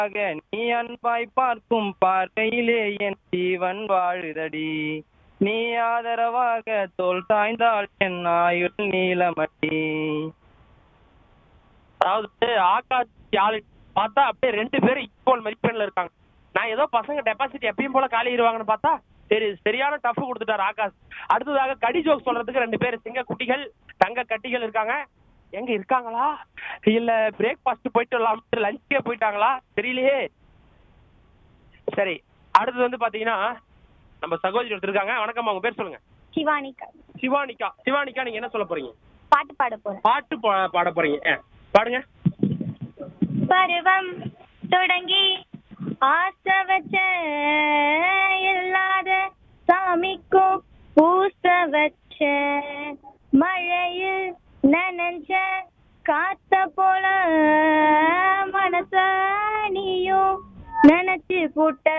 ஆக நீ அன்பாய் பார்க்கும் பார்க்கையிலே என் ஜீவன் வாழுதடி நீ ஆதரவாக தோல் சாய்ந்தால் என் ஆயுள் நீளமடி அதாவது ஆகாஷ் ஆளு பார்த்தா அப்படியே ரெண்டு பேரும் ஈக்குவல் மதிப்பெண்ல இருக்காங்க நான் ஏதோ பசங்க டெபாசிட் எப்பயும் போல காலிடுவாங்கன்னு பார்த்தா சரி சரியான டஃப் கொடுத்துட்டாரு ஆகாஷ் அடுத்ததாக கடி ஜோக் சொல்றதுக்கு ரெண்டு பேர் சிங்க குட்டிகள் தங்க கட்டிகள் இருக்காங்க எங்க இருக்காங்களா இல்ல பிரேக்ஃபாஸ்ட் போயிட்டு வரலாம் லஞ்சுக்கே போயிட்டாங்களா தெரியலையே சரி அடுத்தது வந்து பாத்தீங்கன்னா நம்ம சகோதரி ஒருத்தர் இருக்காங்க வணக்கம் அவங்க பேர் சொல்லுங்க சிவானிகா சிவானிகா சிவானிகா நீங்க என்ன சொல்ல போறீங்க பாட்டு பாட போறேன் பாட்டு பா- பாட போறீங்க ஆ, பாடுங்க பருவம் தொடங்கி ஆசை வச்ச இல்லாத சாமிக்கும் பூச வச்ச மழையில் நனைஞ்ச காத்த போல மனச நீயும் நினைச்சு புட்ட